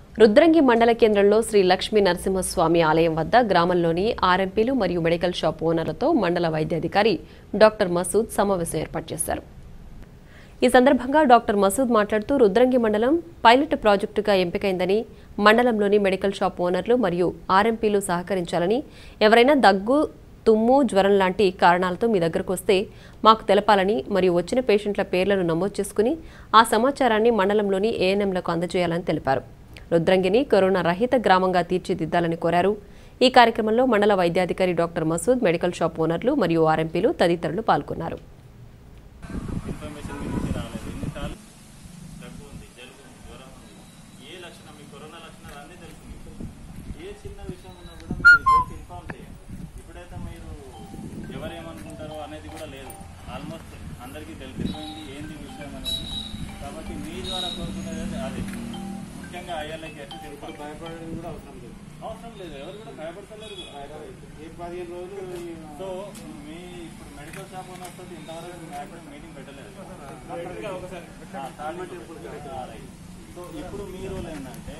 రుద్రంగి మండల కేంద్రంలో శ్రీ లక్ష్మీ నరసింహస్వామి ఆలయం వద్ద గ్రామంలోని ఆర్ఎంపీలు మరియు మెడికల్ షాప్ ఓనర్లతో మండల వైద్యాధికారి డాక్టర్ మసూద్ సమావేశం ఏర్పాటు చేశారు ఈ సందర్భంగా డాక్టర్ మసూద్ మాట్లాడుతూ రుద్రంగి మండలం పైలట్ ప్రాజెక్టుగా ఎంపికైందని మండలంలోని మెడికల్ షాప్ ఓనర్లు మరియు ఆర్ఎంపీలు సహకరించాలని ఎవరైనా దగ్గు తుమ్ము జ్వరం లాంటి కారణాలతో మీ దగ్గరకు వస్తే మాకు తెలపాలని మరియు వచ్చిన పేషెంట్ల పేర్లను నమోదు చేసుకుని ఆ సమాచారాన్ని మండలంలోని ఏఎన్ఎంలకు అందజేయాలని తెలిపారు రుద్రంగిని కరోనా రహిత గ్రామంగా తీర్చిదిద్దాలని కోరారు ఈ కార్యక్రమంలో మండల వైద్యాధికారి డాక్టర్ మసూద్ మెడికల్ షాప్ ఓనర్లు మరియు ఆర్ఎంపీలు తదితరులు పాల్గొన్నారు ఇన్ఫర్మేషన్ మీ నుంచి రాలేదు ఎన్నిసార్లు దగ్గు ఉంది జలుబు ఉంది జ్వరం ఉంది ఏ లక్షణం మీ కరోనా లక్షణాలు అన్నీ తెలుసు మీకు ఏ చిన్న విషయం ఉన్నా కూడా మీరు జస్ట్ ఇన్ఫార్మ్ చేయండి ఇప్పుడైతే మీరు ఎవరేమనుకుంటారో అనేది కూడా లేదు ఆల్మోస్ట్ అందరికీ తెలిసిపోయింది ఏంది విషయం అనేది కాబట్టి మీ ద్వారా కోరుకునేది అదే ముఖ్యంగా అయ్యాలకి ఎట్లా తెలుసు భయపడడం కూడా అవసరం లేదు అవసరం లేదు ఎవరు కూడా భయపడతలేరు కూడా ఏ పదిహేను రోజులు ఈ సో మీ ఇప్పుడు మెడికల్ షాప్ ఉన్నప్పుడు ఇంతవరకు ఎప్పుడు మీటింగ్ పెట్టలేదు ఆ, తాడిమట్టి ఇప్పుడు ఆ, రైట్. సో ఇప్పుడు మీ రూల్ ఏంటంటే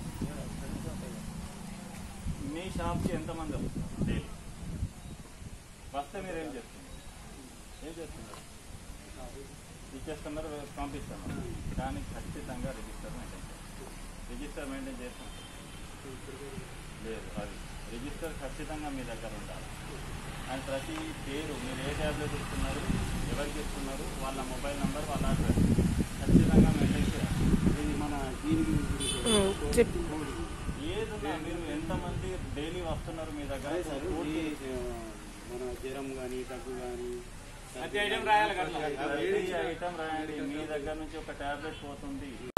మీ షాప్కి ఎంతమంది వస్తారు డైలీ వస్తే మీరు ఏం చేస్తున్నారు ఏం చేస్తున్నారు ఇచ్చేస్తున్నారు పంపిస్తున్నారు దానికి ఖచ్చితంగా రిజిస్టర్ మెయింటైన్ చేస్తారు రిజిస్టర్ మెయింటైన్ చేస్తాం లేదు అది రిజిస్టర్ ఖచ్చితంగా మీ దగ్గర ఉండాలి అండ్ ప్రతి పేరు మీరు ఏ ట్యాబ్లెట్ ఇస్తున్నారు ఎవరికి ఇస్తున్నారు వాళ్ళ మొబైల్ నెంబర్ వాళ్ళ అడ్రస్ ఖచ్చితంగా మెయింటైన్ చేయాలి ఇది మన దీనికి ఏదున్నా మీరు ఎంతమంది డైలీ వస్తున్నారు మీ దగ్గర అదే సార్ పూర్తి ఈ, ఆ, మన జ్వరం కానీ దగ్గు కానీ ప్రతి ఐటమ్ రాయాలి మీ దగ్గర నుంచి ఒక టాబ్లెట్ పోతుంది